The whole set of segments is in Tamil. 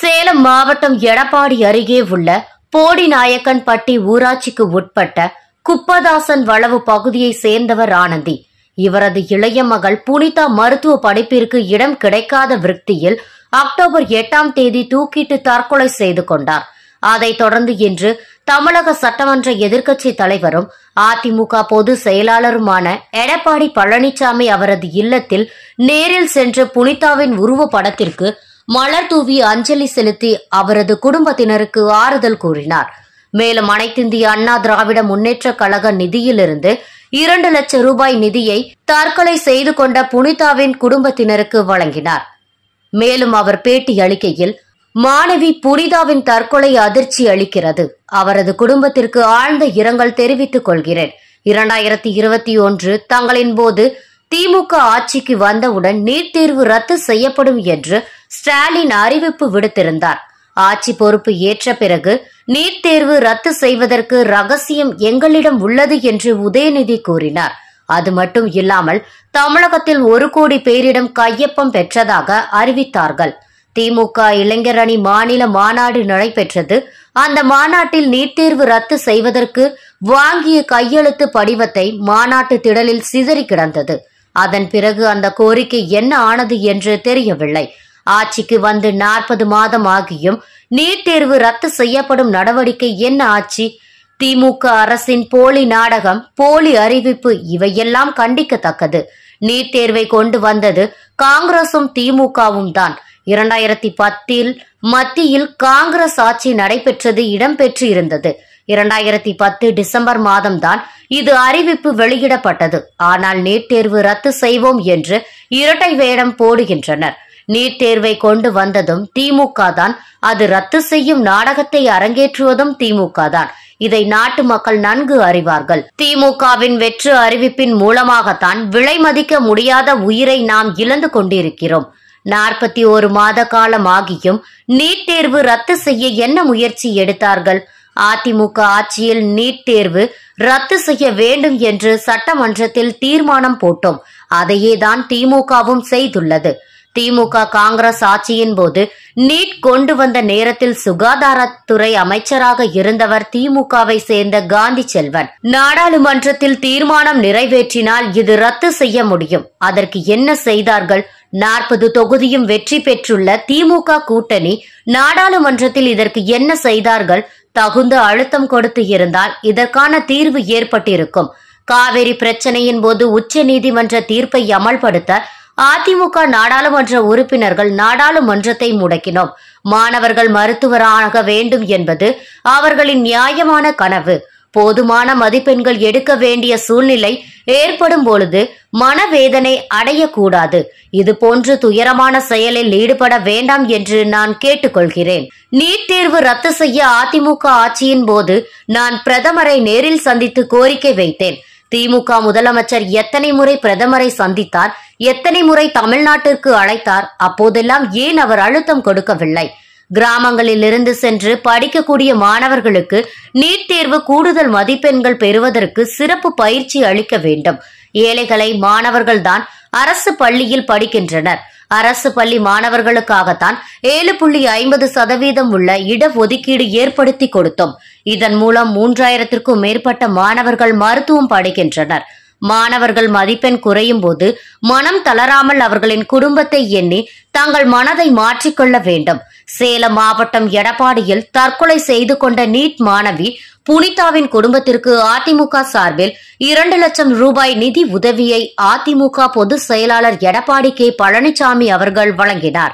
சேலம் மாவட்டம் எடப்பாடி அருகே உள்ள போடிநாயக்கன்பட்டி ஊராட்சிக்கு உட்பட்ட குப்பதாசன் வளவு பகுதியை சேர்ந்தவர் ஆனந்தி இவரது இளைய மகள் புனிதா மருத்துவ படிப்பிற்கு இடம் கிடைக்காத விருத்தியில் அக்டோபர் எட்டாம் தேதி தூக்கிட்டு தற்கொலை செய்து கொண்டார் அதைத் தொடர்ந்து இன்று தமிழக சட்டமன்ற எதிர்க்கட்சி தலைவரும் அதிமுக பொதுச் செயலாளருமான எடப்பாடி பழனிசாமி அவரது இல்லத்தில் நேரில் சென்று புனிதாவின் உருவ படத்திற்கு மலர் தூவி அஞ்சலி செலுத்தி அவரது குடும்பத்தினருக்கு ஆறுதல் கூறினார் மேலும் அனைத்திந்திய அண்ணா திராவிட முன்னேற்ற கழக நிதியிலிருந்து இரண்டு லட்சம் ரூபாய் நிதியை தற்கொலை செய்து கொண்ட புனிதாவின் குடும்பத்தினருக்கு வழங்கினார் மேலும் அவர் பேட்டி அளிக்கையில் மாணவி புனிதாவின் தற்கொலை அதிர்ச்சி அளிக்கிறது அவரது குடும்பத்திற்கு ஆழ்ந்த இரங்கல் தெரிவித்துக் கொள்கிறேன் இரண்டாயிரத்தி இருபத்தி ஒன்று தங்களின் போது திமுக ஆட்சிக்கு வந்தவுடன் நீட் தேர்வு ரத்து செய்யப்படும் என்று ஸ்டாலின் அறிவிப்பு விடுத்திருந்தார் ஆட்சி பொறுப்பு ஏற்ற பிறகு நீட் தேர்வு ரத்து செய்வதற்கு ரகசியம் எங்களிடம் உள்ளது என்று உதயநிதி கூறினார் அது மட்டும் இல்லாமல் தமிழகத்தில் ஒரு கோடி பேரிடம் கையொப்பம் பெற்றதாக அறிவித்தார்கள் திமுக இளைஞர் அணி மாநில மாநாடு நடைபெற்றது அந்த மாநாட்டில் நீட் தேர்வு ரத்து செய்வதற்கு வாங்கிய கையெழுத்து படிவத்தை மாநாட்டு திடலில் சிதறி கிடந்தது அதன் பிறகு அந்த கோரிக்கை என்ன ஆனது என்று தெரியவில்லை ஆட்சிக்கு வந்து நாற்பது மாதம் ஆகியும் நீட் தேர்வு ரத்து செய்யப்படும் நடவடிக்கை என்ன ஆட்சி திமுக அரசின் போலி நாடகம் போலி அறிவிப்பு இவையெல்லாம் கண்டிக்கத்தக்கது நீட் தேர்வை கொண்டு வந்தது காங்கிரசும் திமுகவும் தான் இரண்டாயிரத்தி பத்தில் மத்தியில் காங்கிரஸ் ஆட்சி நடைபெற்றது இடம்பெற்று இருந்தது இரண்டாயிரத்தி பத்து டிசம்பர் மாதம்தான் இது அறிவிப்பு வெளியிடப்பட்டது ஆனால் நீட் தேர்வு ரத்து செய்வோம் என்று இரட்டை வேடம் போடுகின்றனர் நீட் தேர்வை கொண்டு வந்ததும் திமுக தான் அது ரத்து செய்யும் நாடகத்தை அரங்கேற்றுவதும் திமுக தான் இதை நாட்டு மக்கள் நன்கு அறிவார்கள் திமுகவின் வெற்று அறிவிப்பின் மூலமாகத்தான் விலை மதிக்க முடியாத உயிரை நாம் இழந்து கொண்டிருக்கிறோம் நாற்பத்தி ஒரு மாத காலம் ஆகியும் நீட் தேர்வு ரத்து செய்ய என்ன முயற்சி எடுத்தார்கள் அதிமுக ஆட்சியில் நீட் தேர்வு ரத்து செய்ய வேண்டும் என்று சட்டமன்றத்தில் தீர்மானம் போட்டோம் அதையே தான் திமுகவும் செய்துள்ளது திமுக காங்கிரஸ் ஆட்சியின் போது நீட் கொண்டு வந்த நேரத்தில் சுகாதாரத்துறை அமைச்சராக இருந்தவர் திமுகவை சேர்ந்த காந்தி செல்வன் நாடாளுமன்றத்தில் தீர்மானம் நிறைவேற்றினால் இது ரத்து செய்ய முடியும் அதற்கு என்ன செய்தார்கள் நாற்பது தொகுதியும் வெற்றி பெற்றுள்ள திமுக கூட்டணி நாடாளுமன்றத்தில் இதற்கு என்ன செய்தார்கள் தகுந்த அழுத்தம் கொடுத்து இருந்தால் இதற்கான தீர்வு ஏற்பட்டிருக்கும் காவிரி பிரச்சனையின் போது உச்ச நீதிமன்ற தீர்ப்பை அமல்படுத்த அதிமுக நாடாளுமன்ற உறுப்பினர்கள் நாடாளுமன்றத்தை முடக்கினோம் மாணவர்கள் மருத்துவராக வேண்டும் என்பது அவர்களின் நியாயமான கனவு போதுமான மதிப்பெண்கள் எடுக்க வேண்டிய சூழ்நிலை ஏற்படும் பொழுது மனவேதனை அடையக்கூடாது இது போன்று துயரமான செயலில் ஈடுபட வேண்டாம் என்று நான் கேட்டுக்கொள்கிறேன் நீட் தேர்வு ரத்து செய்ய அதிமுக ஆட்சியின் போது நான் பிரதமரை நேரில் சந்தித்து கோரிக்கை வைத்தேன் திமுக முதலமைச்சர் எத்தனை முறை பிரதமரை சந்தித்தார் எத்தனை முறை தமிழ்நாட்டிற்கு அழைத்தார் அப்போதெல்லாம் ஏன் அவர் அழுத்தம் கொடுக்கவில்லை கிராமங்களில் இருந்து சென்று படிக்கக்கூடிய மாணவர்களுக்கு நீட் தேர்வு கூடுதல் மதிப்பெண்கள் பெறுவதற்கு சிறப்பு பயிற்சி அளிக்க வேண்டும் ஏழைகளை மாணவர்கள்தான் அரசு பள்ளியில் படிக்கின்றனர் அரசு பள்ளி மாணவர்களுக்காகத்தான் ஏழு புள்ளி ஐம்பது சதவீதம் உள்ள இடஒதுக்கீடு ஏற்படுத்தி கொடுத்தோம் இதன் மூலம் மூன்றாயிரத்திற்கும் மேற்பட்ட மாணவர்கள் மருத்துவம் படிக்கின்றனர் மாணவர்கள் மதிப்பெண் குறையும் போது மனம் தளராமல் அவர்களின் குடும்பத்தை எண்ணி தங்கள் மனதை மாற்றிக்கொள்ள வேண்டும் சேலம் மாவட்டம் எடப்பாடியில் தற்கொலை செய்து கொண்ட நீட் மாணவி புனிதாவின் குடும்பத்திற்கு அதிமுக சார்பில் இரண்டு லட்சம் ரூபாய் நிதி உதவியை அதிமுக பொதுச் செயலாளர் எடப்பாடி கே பழனிசாமி அவர்கள் வழங்கினார்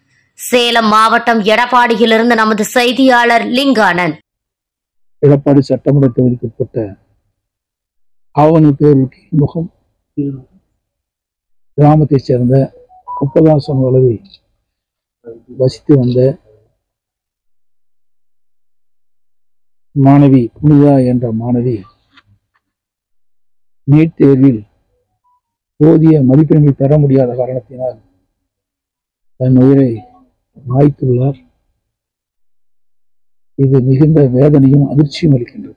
சேலம் மாவட்டம் எடப்பாடியிலிருந்து நமது செய்தியாளர் லிங்கானன் எடப்பாடி சட்டமன்ற தொகுதிக்கு உட்பட்ட ஆவணி பேரூர் முகம் கிராமத்தைச் சேர்ந்த குப்பதாசன் வளவில் வசித்து வந்த மாணவி புனிதா என்ற மாணவி நீட் தேர்வில் போதிய மதிப்பெண்கள் பெற முடியாத காரணத்தினால் தன் உயிரை மாய்த்துள்ளார் இது மிகுந்த வேதனையும் அதிர்ச்சியும் அளிக்கின்றது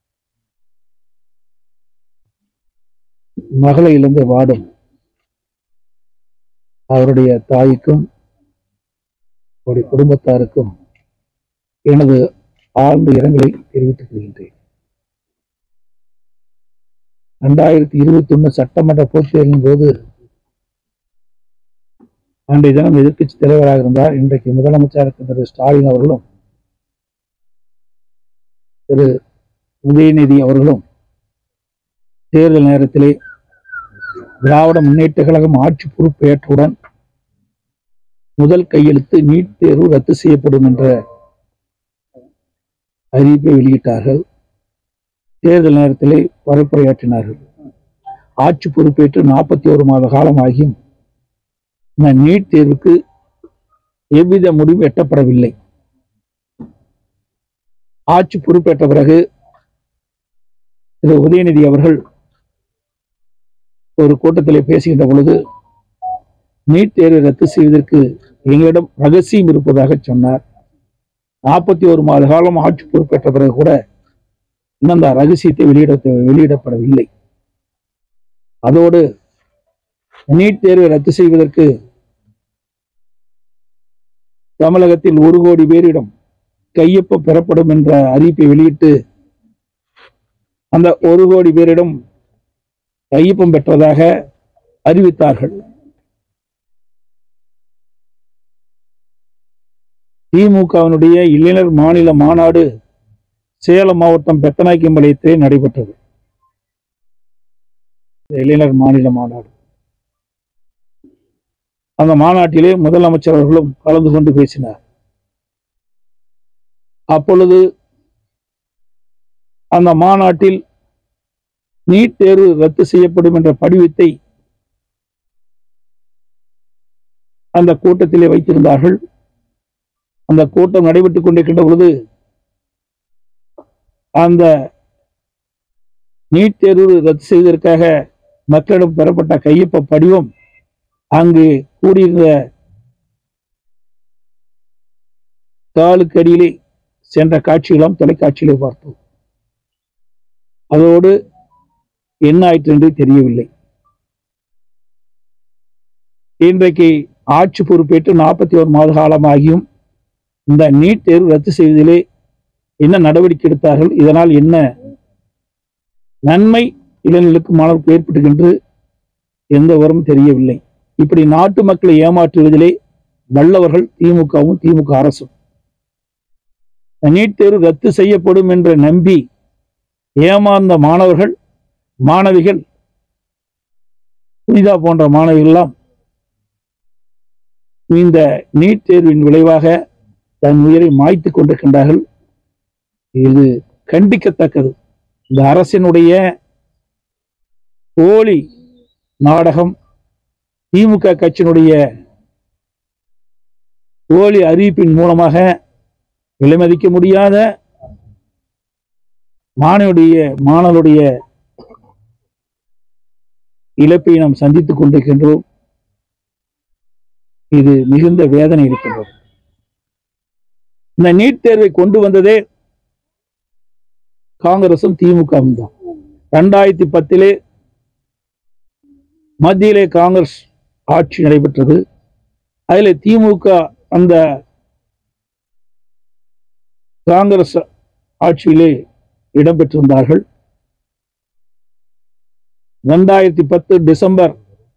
மகளை இழந்த வாடும் அவருடைய தாய்க்கும் அவருடைய குடும்பத்தாருக்கும் எனது ஆழ்ந்த இரங்கலை தெரிவித்துக் கொள்கின்றேன் ரெண்டாயிரத்தி இருபத்தி ஒண்ணு சட்டமன்ற பொதுத் தேர்தலின் போது அன்றைய தினம் எதிர்க்கட்சி தலைவராக இருந்தார் இன்றைக்கு முதலமைச்சராக இருக்கின்ற திரு ஸ்டாலின் அவர்களும் திரு உதயநிதி அவர்களும் தேர்தல் நேரத்திலே திராவிட முன்னேற்ற கழகம் ஆட்சி பொறுப்பேற்றவுடன் முதல் கையெழுத்து நீட் தேர்வு ரத்து செய்யப்படும் என்ற அறிவிப்பை வெளியிட்டார்கள் தேர்தல் நேரத்திலே பரப்புரையாற்றினார்கள் ஆட்சி பொறுப்பேற்று நாற்பத்தி ஒரு மாத காலம் ஆகியும் இந்த நீட் தேர்வுக்கு எவ்வித முடிவும் எட்டப்படவில்லை ஆட்சி பொறுப்பேற்ற பிறகு திரு உதயநிதி அவர்கள் ஒரு கூட்டத்திலே பேசுகின்ற பொழுது நீட் தேர்வை ரத்து செய்வதற்கு எங்களிடம் ரகசியம் இருப்பதாக சொன்னார் நாற்பத்தி ஒரு மாத காலம் ஆட்சி பொறுப்பேற்ற பிறகு கூட இன்னும் அந்த ரகசியத்தை வெளியிட வெளியிடப்படவில்லை அதோடு நீட் தேர்வை ரத்து செய்வதற்கு தமிழகத்தில் ஒரு கோடி பேரிடம் கையொப்பம் பெறப்படும் என்ற அறிவிப்பை வெளியிட்டு அந்த ஒரு கோடி பேரிடம் கையொப்பம் பெற்றதாக அறிவித்தார்கள் திமுகவினுடைய இளைஞர் மாநில மாநாடு சேலம் மாவட்டம் பெத்தநாயக்கம்பாளையத்திலே நடைபெற்றது இந்த இளைஞர் மாநில மாநாடு அந்த மாநாட்டிலே முதலமைச்சர் அவர்களும் கலந்து கொண்டு பேசினார் அப்பொழுது அந்த மாநாட்டில் நீட் தேர்வு ரத்து செய்யப்படும் என்ற படிவத்தை அந்த கூட்டத்திலே வைத்திருந்தார்கள் அந்த கூட்டம் நடைபெற்றுக் கொண்டிருக்கின்ற பொழுது அந்த நீட் தேர்வு ரத்து செய்வதற்காக மக்களிடம் பெறப்பட்ட கையொப்ப படிவம் அங்கு கூடியிருந்த காலுக்கு அடியிலே சென்ற காட்சிகளும் தொலைக்காட்சியிலே பார்த்தோம் அதோடு என்ன ஆயிற்று என்று தெரியவில்லை இன்றைக்கு ஆட்சி பொறுப்பேற்று நாற்பத்தி ஒரு மாத காலமாகியும் இந்த நீட் தேர்வு ரத்து செய்வதிலே என்ன நடவடிக்கை எடுத்தார்கள் இதனால் என்ன நன்மை இளைஞர்களுக்கு மாணவர்களுக்கு ஏற்பட்டது என்று எந்த விவரமும் தெரியவில்லை இப்படி நாட்டு மக்களை ஏமாற்றுவதிலே வல்லவர்கள் திமுகவும் திமுக அரசும் நீட் தேர்வு ரத்து செய்யப்படும் என்று நம்பி ஏமாந்த மாணவர்கள் மாணவிகள் புனிதா போன்ற மாணவிகள் எல்லாம் இந்த நீட் தேர்வின் விளைவாக தன் உயிரை மாய்த்து கொண்டிருக்கின்றார்கள் இது கண்டிக்கத்தக்கது இந்த அரசினுடைய போலி நாடகம் திமுக கட்சியினுடைய போலி அறிவிப்பின் மூலமாக விலைமதிக்க முடியாத மாணவனுடைய மாணவருடைய இழப்பை நாம் சந்தித்துக் கொண்டிருக்கின்றோம் இது மிகுந்த வேதனை இருக்கின்றது இந்த நீட் தேர்வை கொண்டு வந்ததே காங்கிரசும் திமுகவும் தான் ரெண்டாயிரத்தி பத்திலே மத்தியிலே காங்கிரஸ் ஆட்சி நடைபெற்றது அதில் திமுக அந்த காங்கிரஸ் ஆட்சியிலே இடம்பெற்றிருந்தார்கள் ரெண்டாயிரத்தி பத்து டிசம்பர்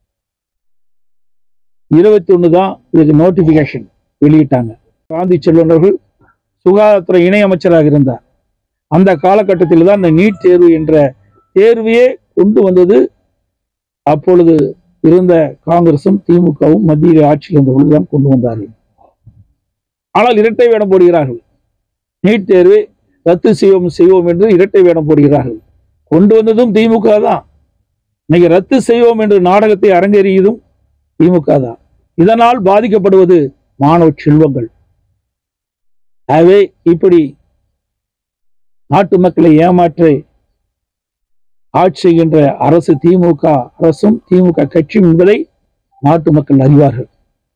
இருபத்தி ஒன்று தான் இதுக்கு நோட்டிபிகேஷன் வெளியிட்டாங்க காந்தி செல்வன் அவர்கள் சுகாதாரத்துறை இணையமைச்சராக இருந்தார் அந்த காலகட்டத்தில் தான் இந்த நீட் தேர்வு என்ற தேர்வையே கொண்டு வந்தது அப்பொழுது இருந்த காங்கிரசும் திமுகவும் மத்தியில் ஆட்சியில் இருந்த பொழுதுதான் கொண்டு வந்தார்கள் ஆனால் இரட்டை வேடம் போடுகிறார்கள் நீட் தேர்வை ரத்து செய்வோம் செய்வோம் என்று இரட்டை வேடம் போடுகிறார்கள் கொண்டு வந்ததும் திமுக தான் இன்னைக்கு ரத்து செய்வோம் என்று நாடகத்தை அரங்கேறியதும் திமுக தான் இதனால் பாதிக்கப்படுவது மாணவ செல்வங்கள் ஆகவே இப்படி நாட்டு மக்களை ஏமாற்றி ஆட்சி செய்கின்ற அரசு திமுக அரசும் திமுக கட்சியும் என்பதை நாட்டு மக்கள் அறிவார்கள்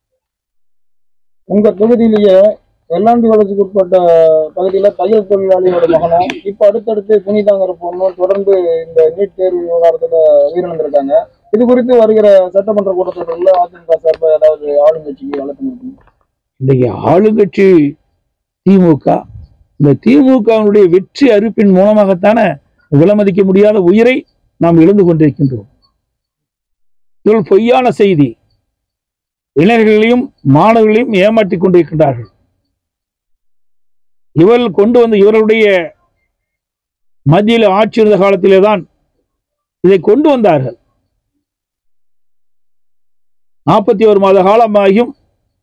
உங்க தொகுதியிலேயே வெள்ளாண்டி வளர்ச்சிக்கு உட்பட்ட பகுதியில தையல் தொழிலாளியோட மகனும் இப்ப அடுத்தடுத்து புனிதாங்கிற பொண்ணும் தொடர்ந்து இந்த நீட் தேர்வு விவகாரத்துல உயிரிழந்திருக்காங்க இது குறித்து வருகிற சட்டமன்ற கூட்டத்தொடரில் அதிமுக சார்பாக ஏதாவது ஆளுங்கட்சிக்கு அழுத்தம் இருக்கும் இன்றைக்கு ஆளுங்கட்சி திமுக இந்த திமுகவினுடைய வெற்றி அறிவிப்பின் மூலமாகத்தானே விலமதிக்க முடியாத உயிரை நாம் இழந்து கொண்டிருக்கின்றோம் இவள் பொய்யான செய்தி இளைஞர்களையும் மாணவர்களையும் ஏமாற்றிக் கொண்டிருக்கின்றார்கள் இவர்கள் கொண்டு வந்த இவர்களுடைய மத்தியில் ஆட்சி இருந்த காலத்திலே தான் இதை கொண்டு வந்தார்கள் நாற்பத்தி ஒரு மாத காலமாகியும்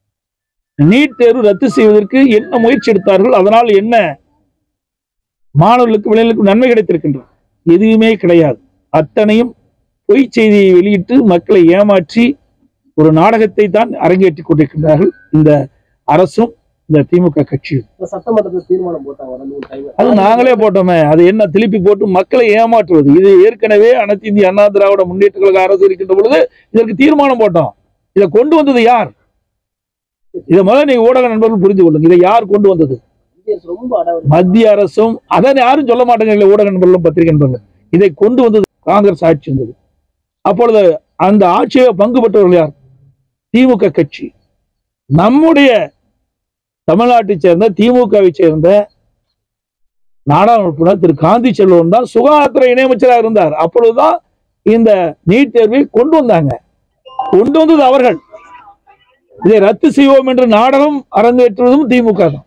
நீட் தேர்வு ரத்து செய்வதற்கு என்ன முயற்சி எடுத்தார்கள் அதனால் என்ன மாணவர்களுக்கு விளைஞர்களுக்கு நன்மை கிடைத்திருக்கின்றது எதுவுமே கிடையாது அத்தனையும் பொய் செய்தியை வெளியிட்டு மக்களை ஏமாற்றி ஒரு நாடகத்தை தான் அரங்கேற்றிக் கொண்டிருக்கின்றார்கள் இந்த அரசும் இந்த திமுக கட்சியும் இந்த சட்டமன்றத்தில் தீர்மானம் போட்டாங்க ரெண்டு மூணு டைம் அது நாங்களே போட்டோமே அது என்ன திருப்பி போட்டு மக்களை ஏமாற்றுவது இது ஏற்கனவே அனைத்து இந்திய அண்ணா திராவிட முன்னேற்ற கழக அரசு இருக்கின்ற பொழுது இதற்கு தீர்மானம் போட்டோம் இதை கொண்டு வந்தது யார் இதை முதல்ல நீங்க ஊடக நண்பர்கள் புரிந்து கொள்ளுங்க இதை யார் கொண்டு வந்தது ரொம்ப அடாவடி மத்திய அரசும் அதை யாரும் சொல்ல மாட்டேங்க ஊடக நண்பர்களும் பத்திரிகை நண்பர்களும் இதை கொண்டு வந்தது காங்கிரஸ் ஆட்சி வந்தது அப்பொழுது அந்த ஆட்சியை பங்கு பெற்றவர்கள் யார் திமுக கட்சி நம்முடைய தமிழ்நாட்டைச் சேர்ந்த திமுகவை சேர்ந்த நாடாளுமன்ற உறுப்பினர் திரு காந்தி செல்வன் தான் சுகாதாரத்துறை இணையமைச்சராக இருந்தார் அப்பொழுதுதான் இந்த நீட் தேர்வை கொண்டு வந்தாங்க கொண்டு வந்தது அவர்கள் இதை ரத்து செய்வோம் என்று நாடகம் அரங்கேற்றுவதும் திமுக தான்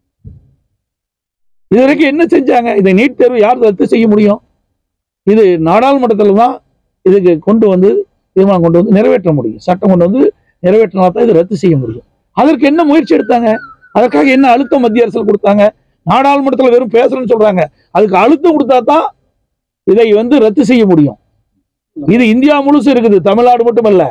இதுவரைக்கும் என்ன செஞ்சாங்க இந்த நீட் தேர்வு யார் ரத்து செய்ய முடியும் இது நாடாளுமன்றத்தில் தான் இதுக்கு கொண்டு வந்து தீர்மானம் கொண்டு வந்து நிறைவேற்ற முடியும் சட்டம் கொண்டு வந்து நிறைவேற்றினா தான் இது ரத்து செய்ய முடியும் அதற்கு என்ன முயற்சி எடுத்தாங்க அதற்காக என்ன அழுத்தம் மத்திய அரசு கொடுத்தாங்க நாடாளுமன்றத்தில் வெறும் பேசுறேன்னு சொல்றாங்க அதுக்கு அழுத்தம் கொடுத்தா தான் இதை வந்து ரத்து செய்ய முடியும் இது இந்தியா முழுசு இருக்குது தமிழ்நாடு மட்டுமல்ல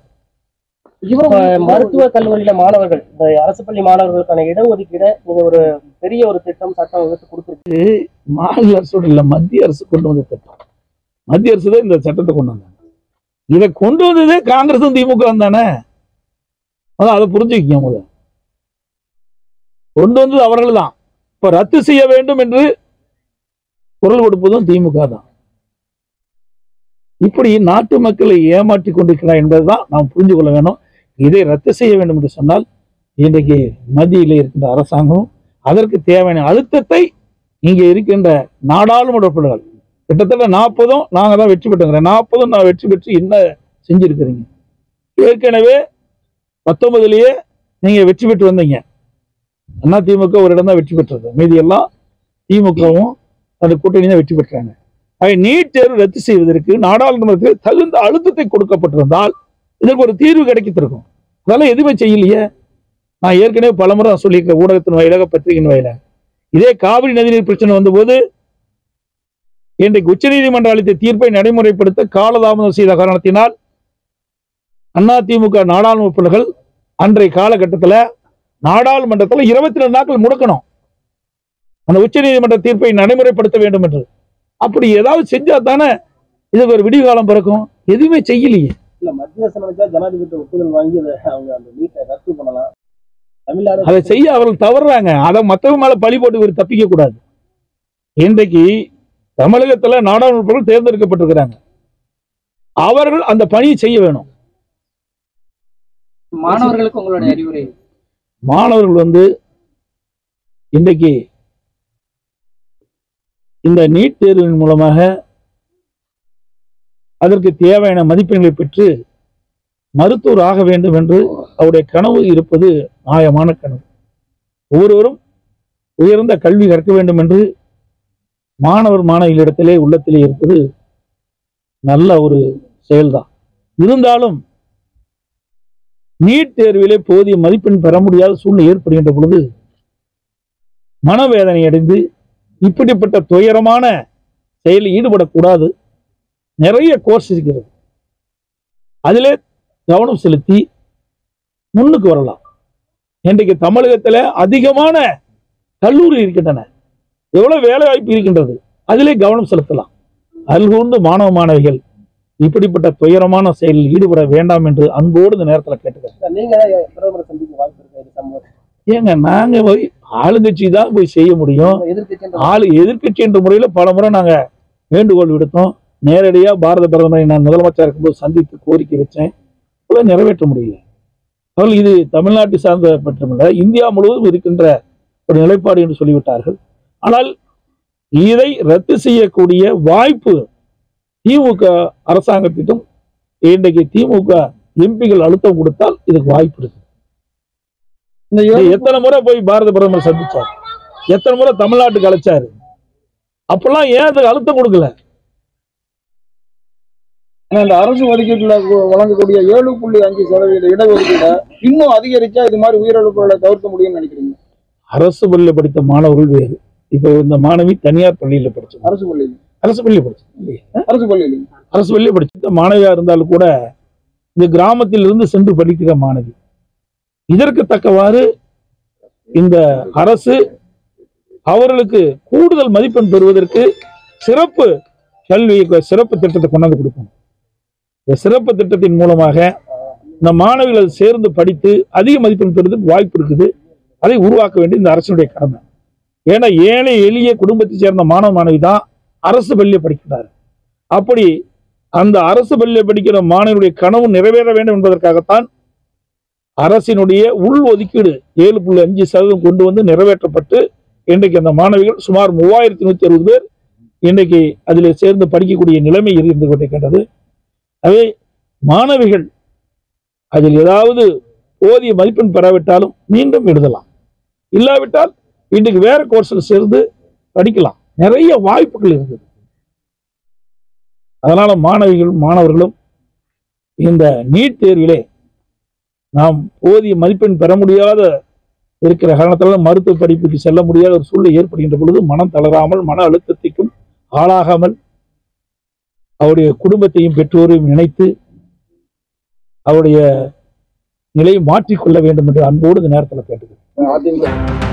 இப்ப மருத்துவ கல்லூரியில மாணவர்கள் இந்த அரசு பள்ளி மாணவர்களுக்கான இடஒதுக்கீடை நீங்க ஒரு பெரிய ஒரு திட்டம் சட்டம் வகுத்து கொடுத்துருக்கீங்க மாநில அரசோட இல்ல மத்திய அரசு கொண்டு வந்த திட்டம் மத்திய அரசு தான் இந்த சட்டத்தை கொண்டு வந்தாங்க இதை கொண்டு வந்ததே காங்கிரஸும் திமுக தானே அதான் அதை புரிஞ்சுக்கங்க முதல்ல கொண்டு வந்தது அவர்கள் தான் இப்ப ரத்து செய்ய வேண்டும் என்று குரல் கொடுப்பதும் திமுக தான் இப்படி நாட்டு மக்களை ஏமாற்றி கொண்டிருக்கிறார் என்பதுதான் நாம் புரிந்து கொள்ள வேண்டும் இதை ரத்து செய்ய வேண்டும் என்று சொன்னால் இன்றைக்கு மத்தியில் இருக்கின்ற அரசாங்கம் அதற்கு தேவையான அழுத்தத்தை இங்கே இருக்கின்ற நாடாளுமன்ற உறுப்பினர்கள் கிட்டத்தட்ட நாற்பதும் நாங்கள் தான் வெற்றி பெற்றுங்கிறேன் நாற்பதும் நான் வெற்றி பெற்று என்ன செஞ்சிருக்கிறீங்க ஏற்கனவே பத்தொன்பதுலயே நீங்க வெற்றி பெற்று வந்தீங்க அண்ணா திமுக ஒரு இடம் தான் வெற்றி பெற்றது மீதி எல்லாம் திமுகவும் அந்த கூட்டணி தான் வெற்றி பெற்றாங்க ஆக நீட் தேர்வு ரத்து செய்வதற்கு நாடாளுமன்றத்தில் தகுந்த அழுத்தத்தை கொடுக்கப்பட்டிருந்தால் இதற்கு ஒரு தீர்வு கிடைக்கத்திருக்கும் அதெல்லாம் எதுவுமே செய்யலையே நான் ஏற்கனவே பலமுறை நான் சொல்லியிருக்கேன் ஊடகத்தின் வாயிலாக பத்திரிகையின் வாயிலாக இதே காவிரி நதிநீர் பிரச்சனை வந்தபோது இன்றைக்கு உச்சநீதிமன்றம் அளித்த தீர்ப்பை நடைமுறைப்படுத்த காலதாமதம் செய்த காரணத்தினால் அதிமுக நாடாளுமன்ற உறுப்பினர்கள் அன்றைய காலகட்டத்தில் நாடாளுமன்றத்தில் இருபத்தி ரெண்டு நாட்கள் முடக்கணும் அந்த உச்சநீதிமன்ற தீர்ப்பை நடைமுறைப்படுத்த வேண்டும் என்று அப்படி ஏதாவது செஞ்சா தானே இதுக்கு ஒரு விடிவு காலம் பிறக்கும் எதுவுமே செய்யலையே இல்ல மத்திய அரசு நினைச்சா ஜனாதிபதி ஒப்புதல் வாங்கி அதை அவங்க அந்த நீட்டை ரத்து பண்ணலாம் தமிழ்நாடு அதை செய்ய அவர்கள் தவறுறாங்க அதை மற்றவங்க மேல பழி போட்டு இவர் தப்பிக்க கூடாது இன்றைக்கு தமிழகத்துல நாடாளுமன்ற உறுப்பினர்கள் தேர்ந்தெடுக்கப்பட்டிருக்கிறாங்க அவர்கள் அந்த பணியை செய்ய வேணும் மாணவர்களுக்கு உங்களுடைய அறிவுரை மாணவர்கள் வந்து இன்றைக்கு இந்த நீட் தேர்வின் மூலமாக அதற்கு தேவையான மதிப்பெண்களை பெற்று மருத்துவர் ஆக வேண்டும் என்று அவருடைய கனவு இருப்பது நியாயமான கனவு ஒவ்வொருவரும் உயர்ந்த கல்வி கற்க வேண்டும் என்று மாணவர் மாணவிகளிடத்திலே உள்ளத்திலே இருப்பது நல்ல ஒரு செயல்தான் இருந்தாலும் நீட் தேர்விலே போதிய மதிப்பெண் பெற முடியாத சூழ்நிலை ஏற்படுகின்ற பொழுது மனவேதனை அடைந்து இப்படிப்பட்ட துயரமான செயலில் ஈடுபடக்கூடாது நிறைய கோர்ஸ் இருக்கிறது அதிலே கவனம் செலுத்தி முன்னுக்கு வரலாம் இன்றைக்கு தமிழகத்துல அதிகமான கல்லூரி இருக்கின்றன எவ்வளவு வேலை வாய்ப்பு இருக்கின்றது அதிலே கவனம் செலுத்தலாம் அதில் கூர்ந்து மாணவ மாணவிகள் இப்படிப்பட்ட துயரமான செயலில் ஈடுபட வேண்டாம் என்று அன்போடு இந்த நேரத்தில் கேட்டுக்கிறேன் நீங்க பிரதமரை சந்திக்க வாய்ப்பு இருக்கு இது சம்பவம் ஏங்க நாங்க போய் ஆளுங்கட்சி தான் போய் செய்ய முடியும் எதிர்க்கட்சி ஆளு எதிர்க்கட்சி என்ற முறையில பல முறை நாங்க வேண்டுகோள் விடுத்தோம் நேரடியா பாரத பிரதமரை நான் முதலமைச்சர் இருக்கும்போது சந்தித்து கோரிக்கை வச்சேன் இப்ப நிறைவேற்ற முடியல அவர்கள் இது தமிழ்நாட்டை சார்ந்த மட்டுமல்ல இந்தியா முழுவதும் இருக்கின்ற ஒரு நிலைப்பாடு என்று சொல்லிவிட்டார்கள் ஆனால் இதை ரத்து செய்யக்கூடிய வாய்ப்பு திமுக அரசாங்கத்திடம் இன்றைக்கு திமுக எம்பிகள் அழுத்தம் கொடுத்தால் இதுக்கு வாய்ப்பு இருக்கு இந்த இது ஏழு எத்தனை முறை போய் பாரத பிரதமர் சந்திச்சார் எத்தனை முறை தமிழ்நாட்டுக்கு அழைச்சாரு அப்பெல்லாம் ஏன் அதுக்கு அழுத்தம் கொடுக்கல ஆனா இந்த அரசு ஒதுக்கீட்டுல கு- வழங்கக்கூடிய ஏழு புள்ளி அஞ்சு சதவீத இடஒதுக்கீட இன்னும் அதிகரிச்சா இது மாதிரி உயிரிழப்புகளை தவிர்க்க முடியும்னு நினைக்கிறீங்க அரசு பள்ளியில் படித்த மாணவர்கள் வேறு இப்போ இந்த மாணவி தனியார் பள்ளியில படிச்சது அரசு பள்ளியில் அரசு பள்ளியில் படிச்சது இல்லையா? அரசு பள்ளியில் அரசு பள்ளியில் படித்த மாணவியா இருந்தாலும் கூட இந்த கிராமத்தில் இருந்து சென்று படிக்கிற மாணவி இதற்கு தக்கவாறு இந்த அரசு அவர்களுக்கு கூடுதல் மதிப்பெண் பெறுவதற்கு சிறப்பு கல்வி சிறப்பு திட்டத்தை கொண்டாந்து கொடுக்கணும் இந்த சிறப்பு திட்டத்தின் மூலமாக இந்த மாணவிகள் அதை சேர்ந்து படித்து அதிக மதிப்பெண் பெறுவதற்கு வாய்ப்பு இருக்குது அதை உருவாக்க வேண்டிய இந்த அரசினுடைய கடமை ஏன்னா ஏழை எளிய குடும்பத்தை சேர்ந்த மாணவ மாணவி தான் அரசு பள்ளியில் படிக்கிறார் அப்படி அந்த அரசு பள்ளியில் படிக்கிற மாணவனுடைய கனவு நிறைவேற வேண்டும் என்பதற்காகத்தான் அரசினுடைய உள் ஒதுக்கீடு ஏழு புள்ளி அஞ்சு சதவீதம் கொண்டு வந்து நிறைவேற்றப்பட்டு இன்றைக்கு அந்த மாணவிகள் சுமார் மூவாயிரத்தி நூத்தி அறுபது பேர் இன்றைக்கு அதில் சேர்ந்து படிக்கக்கூடிய நிலைமை இருந்து கொண்டிருக்கின்றது எனவே மாணவிகள் அதில் ஏதாவது போதிய மதிப்பெண் பெறாவிட்டாலும் மீண்டும் எழுதலாம் இல்லாவிட்டால் இன்றைக்கு வேற கோர்ஸில் சேர்ந்து படிக்கலாம் நிறைய வாய்ப்புகள் இருக்குது அதனால மாணவிகள் மாணவர்களும் இந்த நீட் தேர்விலே நாம் போதிய மதிப்பெண் பெற முடியாத இருக்கிற காரணத்தால் மருத்துவ படிப்புக்கு செல்ல முடியாத ஒரு சூழ்நிலை ஏற்படுகின்ற பொழுது மனம் தளராமல் மன அழுத்தத்திற்கும் ஆளாகாமல் அவருடைய குடும்பத்தையும் பெற்றோரையும் நினைத்து அவருடைய நிலையை மாற்றிக்கொள்ள வேண்டும் என்று அன்போடு இந்த நேரத்தில் கேட்டுக்கிறேன் அதிமுக